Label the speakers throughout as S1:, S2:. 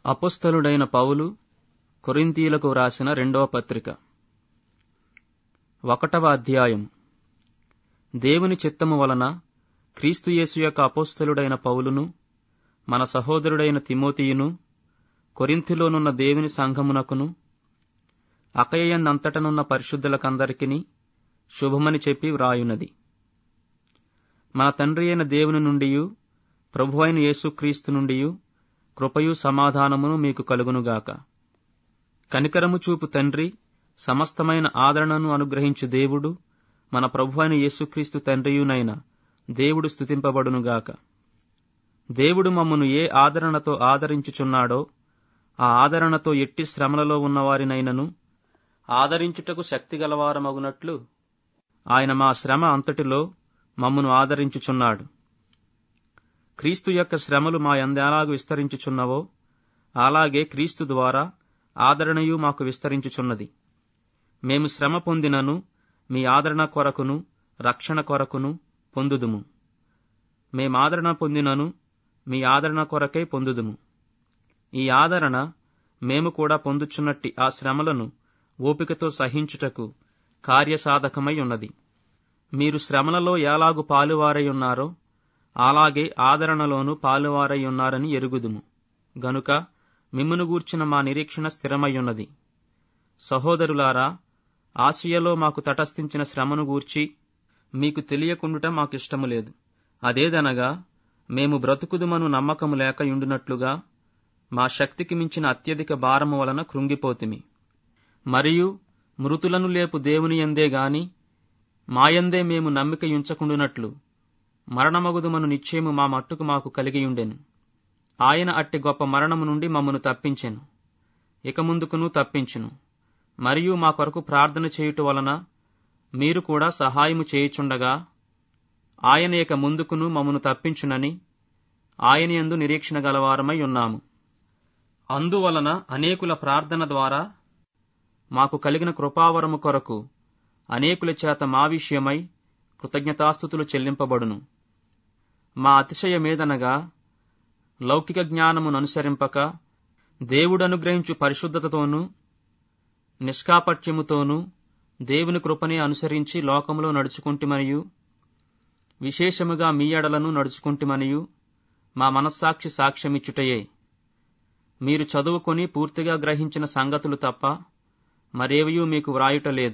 S1: అపుస్తలుడైన పౌలు కొరింథీయులకు వ్రాసిన రెండవ పత్రిక ఒకటవ అధ్యాయం దేవుని చిత్తము వలన క్రీస్తు యేసు యొక్క అపోస్తలుడైన పౌలును మన సహోదరుడైన తిమోతియును కొరింథిలోనున్న దేవుని సంఘమునకును అకయయందంతటనున్న పరిశుద్ధులకందరికిని శుభమని చెప్పి వ్రాయున్నది మన తండ్రి అయిన దేవుని నుండియు ప్రభు అయిన యేసుక్రీస్తు నుండియు కృపయు సమాధానమును మీకు కలుగునుగాక కనికరము చూపు తండ్రి సమస్తమైన ఆదరణను అనుగ్రహించు దేవుడు మన ప్రభు అయిన యేసుక్రీస్తు తండ్రియునైన దేవుడు స్తుతింపబడునుగాక దేవుడు మమ్మను ఏ ఆదరణతో ఆదరించుచున్నాడో ఆ ఆదరణతో ఎట్టి శ్రమలలో ఉన్నవారినైనను ఆదరించుటకు శక్తిగలవారమగునట్లు ఆయన మా శ్రమ అంతటిలో మమ్మను ఆదరించుచున్నాడు క్రీస్తు యొక్క శ్రమలు మా ఎందెలాగు విస్తరించుచున్నవో అలాగే క్రీస్తు ద్వారా ఆదరణయు మాకు విస్తరించుచున్నది మేము శ్రమ పొందినను మీ ఆదరణ కొరకును రక్షణ కొరకును పొందుదుము మేమాదరణ పొందినను మీ ఆదరణ కొరకై పొందుదుము ఈ ఆదరణ మేము కూడా పొందుచున్నట్టి ఆ శ్రమలను ఓపికతో సహించుటకు కార్యసాధకమై ఉన్నది మీరు శ్రమలలో ఎలాగు పాలువారై ఉన్నారో అలాగే ఆదరణలోను పాలువారై ఉన్నారని ఎరుగుదుము గనుక మిమ్మును గూర్చిన మా నిరీక్షణ స్థిరమయ్యున్నది సహోదరులారా ఆసియలో మాకు తటస్థించిన శ్రమను గూర్చి మీకు తెలియకుండుట మాకిష్టము లేదు అదేదనగా మేము బ్రతుకుదుమను నమ్మకము లేక యుండునట్లుగా మా శక్తికి మించిన అత్యధిక భారము వలన కృంగిపోతిమి మరియు మృతులను లేపు దేవుని ఎందే గాని మాయందే మేము నమ్మిక యుంచకుండునట్లు మరణమగుదుమను నిశ్చయము మా మట్టుకు మాకు కలిగియుండెను ఆయన అట్టి గొప్ప మరణము నుండి మమ్మను తప్పించెను ఇక ముందుకును తప్పించును మరియు మా కొరకు ప్రార్థన చేయుట వలన మీరు కూడా సహాయము చేయుచుండగా ఆయన ఇక ముందుకును మమ్మను తప్పించునని ఆయన యందు నిరీక్షణ గలవారమై ఉన్నాము అందువలన అనేకుల ప్రార్థన ద్వారా మాకు కలిగిన కృపావరము కొరకు అనేకుల చేత మా విషయమై కృతజ్ఞతాస్థుతులు చెల్లింపబడును మా అతిశయమేదనగా లౌకిక జ్ఞానమును అనుసరింపక దేవుడనుగ్రహించు పరిశుద్ధతతోనూ నిష్కాపట్యముతోనూ దేవుని కృపనే అనుసరించి లోకములో నడుచుకుంటుమనియు విశేషముగా మీ ఎడలను నడుచుకుంటుమనియు మా మనస్సాక్షి సాక్ష్యమిచ్చుటయే మీరు చదువుకొని పూర్తిగా గ్రహించిన సంగతులు తప్ప మరేవియూ మీకు వ్రాయుట లేదు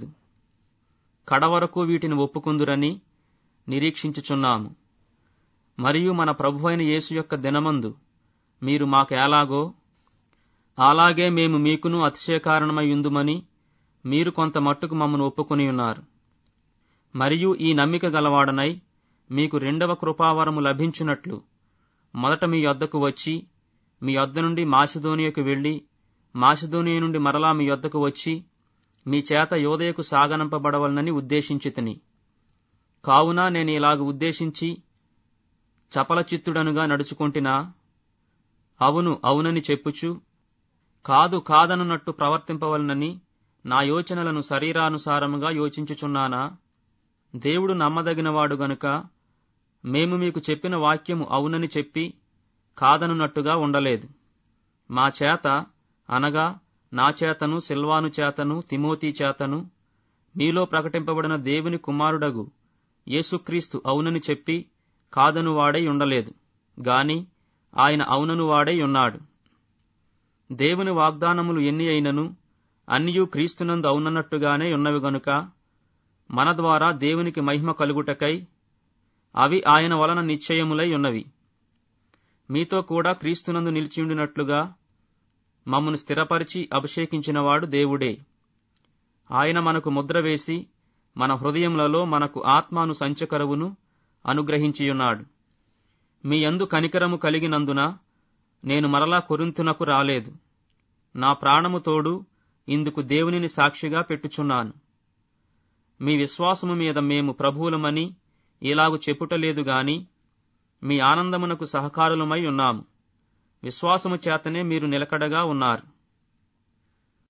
S1: కడవరకు వీటిని ఒప్పుకుందురని నిరీక్షించుచున్నాము మరియు మన ప్రభువైన యేసు యొక్క దినమందు మీరు మాకు ఎలాగో అలాగే మేము మీకును అతిశయకారణమై ఉందుమని మీరు కొంత మట్టుకు మమ్మను ఒప్పుకొని ఉన్నారు మరియు ఈ నమ్మిక గలవాడనై మీకు రెండవ కృపావరము లభించున్నట్లు మొదట మీ యొద్దకు వచ్చి మీ యొద్ద నుండి మాసిదోనియకు వెళ్లి మాసిదోనియ నుండి మరలా మీ యొద్దకు వచ్చి మీ చేత యోదయకు సాగనంపబడవలనని ఉద్దేశించితిని కావున నేను ఇలాగ ఉద్దేశించి చపలచిత్తుడనుగా నడుచుకుంటున్నా అవును అవునని చెప్పుచు కాదు కాదనున్నట్టు ప్రవర్తింపవలనని నా యోచనలను శరీరానుసారముగా యోచించుచున్నానా దేవుడు నమ్మదగినవాడు గనుక మేము మీకు చెప్పిన వాక్యము అవునని చెప్పి కాదనున్నట్టుగా ఉండలేదు మా చేత అనగా నా చేతను సిల్వాను చేతను తిమోతి చేతను మీలో ప్రకటింపబడిన దేవుని కుమారుడగు యేసుక్రీస్తు అవునని చెప్పి కాదను వాడై ఉండలేదు గాని ఆయన అవునను వాడై ఉన్నాడు దేవుని వాగ్దానములు ఎన్ని అయినను అన్నియు క్రీస్తునందు అవునన్నట్టుగానే ఉన్నవి గనుక మన ద్వారా దేవునికి మహిమ కలుగుటకై అవి ఆయన వలన నిశ్చయములై ఉన్నవి మీతో కూడా క్రీస్తునందు నిలిచియుండినట్లుగా మమ్మను స్థిరపరిచి అభిషేకించినవాడు దేవుడే ఆయన మనకు ముద్ర వేసి మన హృదయములలో మనకు ఆత్మాను సంచకరువును అనుగ్రహించియున్నాడు మీ యందు కనికరము కలిగినందున నేను మరలా కొరింతునకు రాలేదు నా ప్రాణము తోడు ఇందుకు దేవునిని సాక్షిగా పెట్టుచున్నాను మీ విశ్వాసము మీద మేము ప్రభువులమని ఇలాగు చెప్పుటలేదు గాని మీ ఆనందమునకు సహకారులమై ఉన్నాము విశ్వాసము చేతనే మీరు నిలకడగా ఉన్నారు